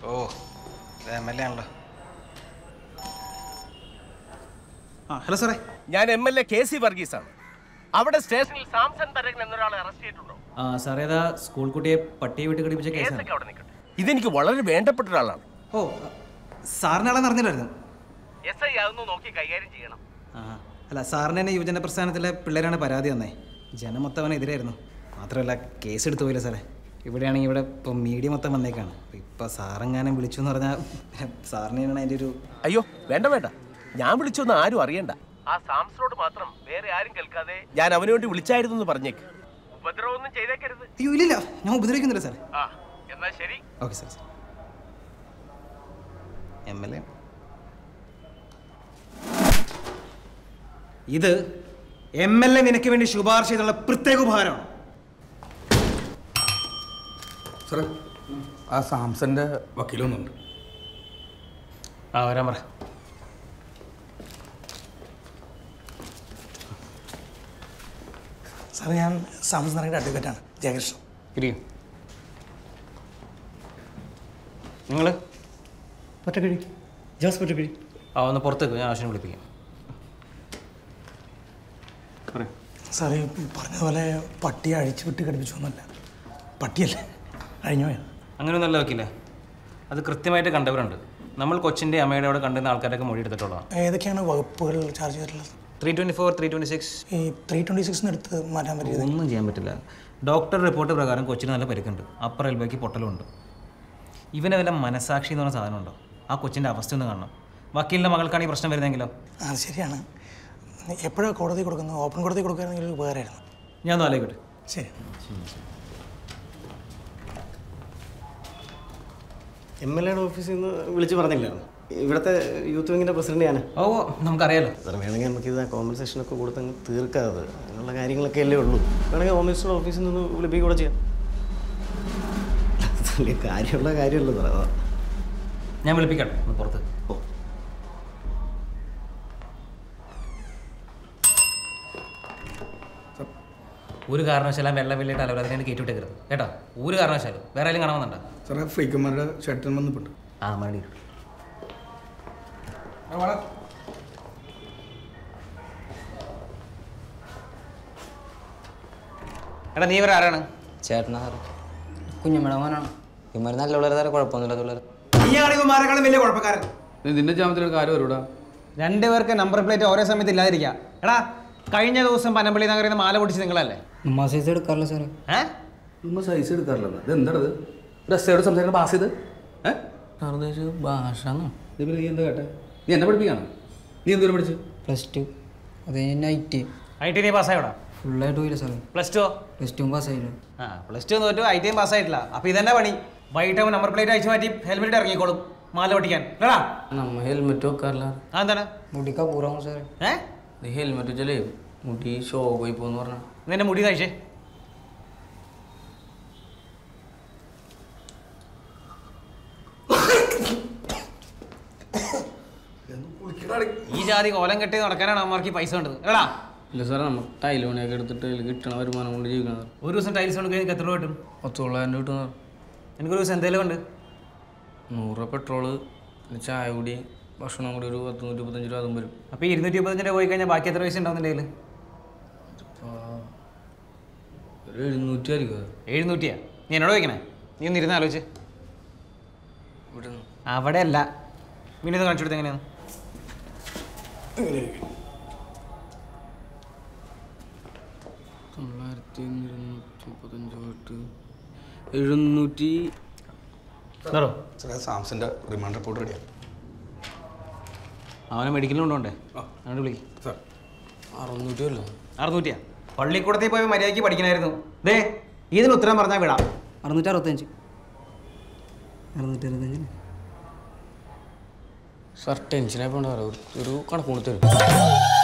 ഓ ഇത് M L A ആണല്ലോ ആ ഹലോ സാറേ ഞാൻ M L A K C വർഗീസാണ് അവിടെ സ്റ്റേഷനിൽ സാംസൺ തരകൻ എന്നൊരാളെ അറസ്റ്റ് ചെയ്തിട്ടുണ്ടോ ആ സാറേ അതാ സ്കൂൾ കുട്ടിയെ പട്ടിയെ വിട്ട് കടിപ്പിച്ച കേസാണ് കേസൊക്കെ അവിടെ നിൽക്കട്ടെ ഇതെനിക്ക് വളരെ വേണ്ടപ്പെട്ട ഒരാളാണ് ഓ സാറിനാളെ അറിഞ്ഞില്ലായിരുന്നു എസ് ഐ അതൊന്ന് നോക്കി കൈകാര്യം ചെയ്യണം ആ അല്ല സാറിന് തന്നെ യുവജന പ്രസ്ഥാനത്തിലെ പിള്ളേരാണ് പരാതി തന്നേ ജനം മൊത്തം അവനെതിരായിരുന്നു മാത്രമല്ല കേസ് എടുത്തു പോയില്ല സാറേ ഇവിടെയാണെങ്കിൽ ഇവിടെ ഇപ്പം മീഡിയ മൊത്തം വന്നേക്കാണ് ഇപ്പം സാറെങ്ങാനും വിളിച്ചു എന്ന് പറഞ്ഞാൽ സാറിന് തന്നെയാണ് അതിൻ്റെ ഒരു അയ്യോ വേണ്ട വേണ്ട ഞാൻ വിളിച്ചൊന്നും ആരും അറിയണ്ട ആ സാംസറോട് മാത്രം വേറെ ആരും കേൾക്കാതെ ഞാൻ അവന് വേണ്ടി വിളിച്ചായിരുന്നു എന്ന് പറഞ്ഞേക്ക് ഉപദ്രവമൊന്നും ചെയ്തേക്കരുത് അയ്യോ ഇല്ലില്ല ഞാൻ ഉപദ്രവിക്കുന്നില്ല സാറേ ആ എന്നാ ശരി okay sir M L A ഇത് എം എൽ എ നിനക്ക് വേണ്ടി ശുപാർശ ചെയ്തുള്ള പ്രത്യേക ഉപഹാരമാണ് സാറേ ആ സാംസന്റെ വക്കീലൊന്നുണ്ട് ആ വരാൻ പറ സാറേ ഞാൻ സാംസൺ നായരുടെ അഡ്വക്കേറ്റാണ് ജയകൃഷ്ണൻ ഇരിക്കും നിങ്ങൾ ഒറ്റക്കിഴി ജോസ് ഒറ്റക്കിഴി ആ ഒന്ന് പുറത്തേക്ക് ഞാൻ ആവശ്യം വിളിപ്പിക്കാം സാറേ ഈ പറഞ്ഞതുപോലെ പട്ടിയെ അഴിച്ചു വിട്ട് കടിപ്പിച്ചു ഒന്നല്ല പട്ടിയല്ലേ അഴിഞ്ഞു പോയത് അങ്ങനെയൊന്നല്ല വയ്ക്കില്ല അത് കൃത്യമായിട്ട് കണ്ടവരുണ്ട് നമ്മൾ കൊച്ചിൻ്റെ അമ്മയുടെ അവിടെ കണ്ടുന്ന ആൾക്കാരൊക്കെ മൊഴി എടുത്തിട്ടുള്ളതാണ് ഏതൊക്കെയാണ് വകുപ്പുകൾ ചാർജ് ചെയ്തിട്ടുള്ളത് three twenty four three twenty six ഈ ത്രീ ട്വൻറ്റി സിക്സിന് എടുത്ത് മാറ്റാൻ പറ്റിയത് ഒന്നും ചെയ്യാൻ പറ്റില്ല ഡോക്ടർ റിപ്പോർട്ട് പ്രകാരം കൊച്ചിന് നല്ല പരിക്കുണ്ട് അപ്പർ എൽബോയ്ക്ക് പൊട്ടലുണ്ട് ഇവനെ വല്ല മനസാക്ഷി എന്ന് പറഞ്ഞ സാധനമുണ്ടോ ആ കൊച്ചിൻ്റെ അവസ്ഥ ഒന്ന് കാണണം വക്കീലിൻ്റെ മകൾക്കാണ് ഈ പ്രശ്നം വരുന്നതെങ്കിലോ അത് ശരിയാണ് എപ്പോഴാണ് കോടതി കൊടുക്കുന്നത് ഓപ്പൺ കോടതി കൊടുക്കുകയാണെങ്കിൽ ഒരു ഉപകാരമായിരുന്നു ഞാൻ ഒന്ന് ആലോചിക്കട്ടെ ശരി എം എൽ എയുടെ ഓഫീസിൽ നിന്ന് വിളിച്ച് പറഞ്ഞില്ലായിരുന്നു ഇവിടുത്തെ യൂത്ത് വിങ്ങിൻ്റെ പ്രസിഡന്റ് ഞാൻ ഓ ഓ, നമുക്കറിയാലോ സാർ വേണമെങ്കിൽ നമുക്ക് ഇത് കോമ്പൻസേഷനൊക്കെ കൊടുത്തങ്ങ് തീർക്കാതെ അങ്ങനെയുള്ള കാര്യങ്ങളൊക്കെ അല്ലേ ഉള്ളൂ വേണമെങ്കിൽ ഹോം മിനിസ്റ്ററുടെ ഓഫീസിൽ നിന്ന് വിളിപ്പിക്കുക കൂടെ ചെയ്യാം വലിയ കാര്യമുള്ള കാര്യമല്ലോ സാർ അതാ ഞാൻ വിളിപ്പിക്കട്ടെ ഒന്ന് പുറത്ത് ഓ ഒരു കാരണവശാലും വെള്ളം വെള്ളിയിട്ട് അലവരാതിനെ കയറ്റി വിട്ടേക്കരുത് കേട്ടോ ഒരു കാരണവശാലും വേറെ ആരും കാണുന്നുണ്ടോ സാറേ ഫ്രീക്കന്മാരുടെ ചേട്ടൻ വന്നിപ്പെട്ടു ആ മതി എടാ നീ ഇവർ ആരാണ് ചേട്ടനാ സാറ് കുഞ്ഞമ്മയുടെ മോനാണ് ഇവന്മാർ നല്ല പിള്ളേർ സാറേ കുഴപ്പമൊന്നുമില്ല പിള്ളേർ നീയാണ് ഇവന്മാരെക്കാളും വലിയ കുഴപ്പക്കാരൻ നിന്റെ ജാമത്തിലൊരു കാര്യം വരൂടാ രണ്ടുപേർക്ക് നമ്പർ പ്ലേറ്റ് ഒരേ സമയത്ത് ഇല്ലാതിരിക്കുക എടാ കഴിഞ്ഞ ദിവസം പനമ്പള്ളി നഗറിൽ നിന്ന് മാല പൊടിച്ച് നിങ്ങളല്ലേ നമ്മ സൈസ് എടുക്കാറില്ല സാറേ ഏ നമ്മൾ സൈസ് എടുക്കാറില്ല ഇത് എന്താണത് ഒരു എസ്സയോട് സംസാരിക്കുന്ന പാസ് ചെയ്ത് ഏഹ് സാർ ഉദ്ദേശിച്ചത് ഭാഷ ഇത് പിന്നെ നീ എന്താ കേട്ടെ നീ എന്നെ പഠിപ്പിക്കാണ് നീ എന്തോരം പഠിച്ചു പ്ലസ് ടു അത് നൈറ്റ് ഐ ടി നീ പാസ്സായോടാ ഫുള്ളായിട്ട് പോയില്ല സാറേ പ്ലസ് ടു പ്ലസ് ടു പാസ്സായില്ല ആ പ്ലസ് ടു തോറ്റു ഐ ടി എം പാസ്സായിട്ടില്ല അപ്പോൾ ഇതെന്നെ പണി വൈകിട്ട് അവൻ നമ്പർ പ്ലേറ്റ് അയച്ചു മാറ്റി ഹെൽമെറ്റ് ഇറങ്ങിക്കോളും മാല പൊട്ടിക്കാൻ കേടാ നമ്മ ഹെൽമെറ്റ് വെക്കാറില്ല ആ എന്താണ് മുടിക്കാ പൂറാവും സാറേ ഏ ഇത് ഹെൽമെറ്റ് വെച്ചാലേ മുടി ഷോ പോയി പോന്ന് പറഞ്ഞാൽ നിന്റെ മുടി കഴിച്ചേ ഈ ജാതി കോലം കെട്ടി നടക്കാനാണ് അമ്മമാർക്ക് ഈ പൈസ വേണ്ടത് കേടാ ഇല്ല സാറേ നമ്മൾ ടൈൽ പണിയൊക്കെ എടുത്തിട്ട് അതിൽ കിട്ടണ വരുമാനം കൊണ്ട് ജീവിക്കണം സാർ ഒരു ദിവസം ടൈൽസ് കൊണ്ട് കഴിഞ്ഞാൽ എത്ര രൂപ കിട്ടും പത്ത് തൊള്ളായിരം രൂപ കിട്ടും സാർ എനിക്കൊരു ദിവസം എന്തെങ്കിലും ഉണ്ട് നൂറ് രൂപ പെട്രോള് പിന്നെ ചായ കൂടി ഭക്ഷണം കൂടി ഒരു പത്ത് നൂറ്റി മുപ്പത്തഞ്ച് രൂപ അതും വരും അപ്പോൾ ഈ ഇരുന്നൂറ്റി മുപ്പത്തഞ്ച് രൂപ പോയി കഴിഞ്ഞാൽ ബാക്കി എത്ര പൈസ ഉണ്ടാവും നിൻ്റെ കയ്യിൽ ഒരു എഴുന്നൂറ്റി ആയിരിക്കും സാർ എഴുന്നൂറ്റിയാ നീ എന്നോട് ചോദിക്കണേ നീ ഒന്ന് ഇരുന്ന് ആലോചിച്ച് ഇവിടെ നിന്ന് അവിടെ അല്ല പിന്നെ ഇത് കാണിച്ചു കൊടുത്ത് എങ്ങനെയാണ് തൊള്ളായിരത്തി ഇരുന്നൂറ്റി മുപ്പത്തഞ്ച് തൊട്ട് എഴുന്നൂറ്റി സാറോ സാറേ സാംസന്റെ റിമാൻഡ് റിപ്പോർട്ട് റെഡിയാണ് അവനെ മെഡിക്കലിൽ കൊണ്ടുപോണ്ടേ അങ്ങോട്ട് വിളിക്ക് സാർ അറുന്നൂറ്റി അല്ല അറുന്നൂറ്റിയാ പള്ളിക്കൂടത്തിൽ പോയി മര്യാദയ്ക്ക് പഠിക്കണമായിരുന്നു ദേ ഇതിന് ഉത്തരം പറഞ്ഞാൽ വിടാം അറുന്നൂറ്റി അറുപത്തഞ്ച് അറുന്നൂറ്റി അറുപത്തഞ്ച് സാർ ടെൻഷനായി പോകണ്ട സാറേ ഒരു- ഒരു കണക്ക് കൊടുത്തു തരും